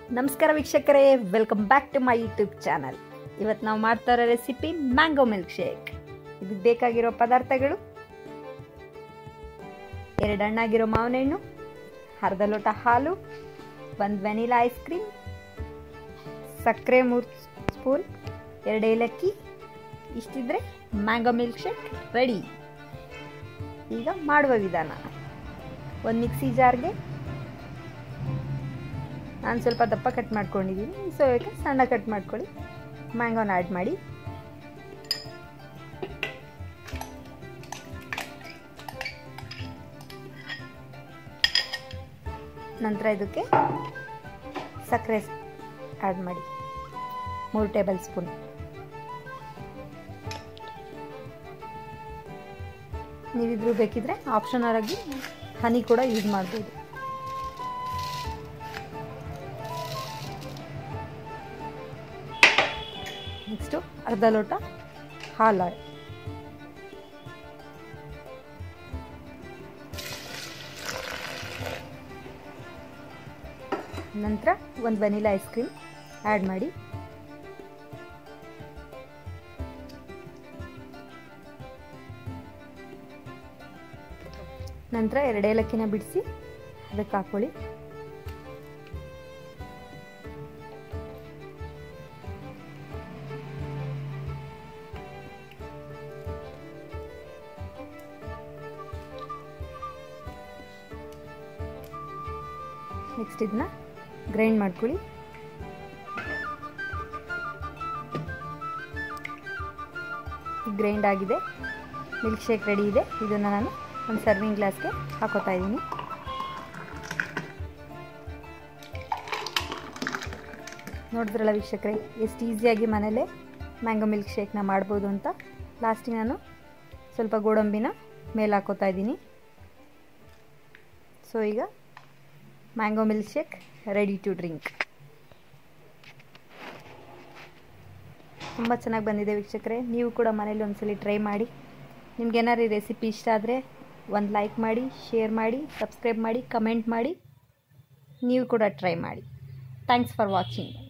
ನಮಸ್ಕಾರ ವೀಕ್ಷಕರೇ welcome back to my YouTube channel ಇವತ್ತು ನಾವು ಮಾಡ್ತಾ ಇರೋ ರೆಸಿಪಿ ಮ್ಯಾಂಗೋ ಮಿಲ್ಕ್ ಶೇಕ್ ಇದಕ್ಕೆ ಬೇಕಾಗಿರೋ ಪದಾರ್ಥಗಳು ಎರಡು ಹಣ್ಣಾಗಿರೋ ಮಾವಿನ ಹಣ್ಣು ಅರ್ಧ ಲೋಟ ಹಾಲು ಒಂದು ವೆನಿಲಾ ಐಸ್ ಕ್ರೀಮ್ ಸಕ್ಕರೆ ಮೂರು ಸ್ಪೂನ್ ಎರಡು ಏಲಕ್ಕಿ ಇಷ್ಟಿದ್ರೆ ಮ್ಯಾಂಗೋ ಮಿಲ್ಕ್ ಶೇಕ್ ರೆಡಿ ಈಗ ಮಾಡುವ ವಿಧಾನ ಒಂದು ಮಿಕ್ಸಿ ಜಾರ್ಗೆ ನಾನು ಸ್ವಲ್ಪ ದಪ್ಪ ಕಟ್ ಮಾಡ್ಕೊಂಡಿದ್ದೀನಿ ಸೊ ಇದಕ್ಕೆ ಸಣ್ಣ ಕಟ್ ಮಾಡ್ಕೊಳ್ಳಿ ಮ್ಯಾಂಗೋನ ಆ್ಯಡ್ ಮಾಡಿ ನಂತರ ಇದಕ್ಕೆ ಸಕ್ಕರೆ ಆ್ಯಡ್ ಮಾಡಿ ಮೂರು ಟೇಬಲ್ ಸ್ಪೂನ್ ನೀವಿದ್ರು ಬೇಕಿದ್ರೆ ಆಪ್ಷನಲ್ ಆಗಿ ಹನಿ ಕೂಡ ಯೂಸ್ ಮಾಡ್ಬೋದು ನೆಕ್ಸ್ಟು ಅರ್ಧ ಲೋಟ ಹಾಲು ನಂತರ ಒಂದು ವೆನಿಲಾ ಐಸ್ ಕ್ರೀಮ್ ಆ್ಯಡ್ ಮಾಡಿ ನಂತರ ಎರಡು ಏಲಕ್ಕಿನ ಬಿಡಿಸಿ ಅದಕ್ಕೆ ಹಾಕೊಳ್ಳಿ ನೆಕ್ಸ್ಟ್ ಇದನ್ನ ಗ್ರೈಂಡ್ ಮಾಡ್ಕೊಳ್ಳಿ ಗ್ರೈಂಡ್ ಆಗಿದೆ ಮಿಲ್ಕ್ ಶೇಕ್ ರೆಡಿ ಇದೆ ಇದನ್ನು ನಾನು ಒಂದು ಸರ್ವಿಂಗ್ ಗ್ಲಾಸ್ಗೆ ಹಾಕೋತಾ ಇದ್ದೀನಿ ನೋಡಿದ್ರಲ್ಲ ವೀಕ್ಷಕರೇ ಎಷ್ಟು ಈಸಿಯಾಗಿ ಮನೇಲೇ ಮ್ಯಾಂಗೋ ಮಿಲ್ಕ್ ಶೇಕ್ನ ಮಾಡ್ಬೋದು ಅಂತ ಲಾಸ್ಟಿಗೆ ನಾನು ಸ್ವಲ್ಪ ಗೋಡಂಬಿನ ಮೇಲೆ ಹಾಕೋತಾ ಇದ್ದೀನಿ ಸೊ ಈಗ mango milkshake ready to drink ತುಂಬ ಚೆನ್ನಾಗಿ ಬಂದಿದೆ ವೀಕ್ಷಕರೇ ನೀವು ಕೂಡ ಮನೇಲಿ ಒಂದ್ಸಲಿ ಟ್ರೈ ಮಾಡಿ ನಿಮ್ಗೇನಾರು ಈ ರೆಸಿಪಿ ಇಷ್ಟ ಆದರೆ ಒಂದು ಲೈಕ್ ಮಾಡಿ ಶೇರ್ ಮಾಡಿ ಸಬ್ಸ್ಕ್ರೈಬ್ ಮಾಡಿ ಕಮೆಂಟ್ ಮಾಡಿ ನೀವು ಕೂಡ ಟ್ರೈ ಮಾಡಿ ಥ್ಯಾಂಕ್ಸ್ ಫಾರ್ ವಾಚಿಂಗ್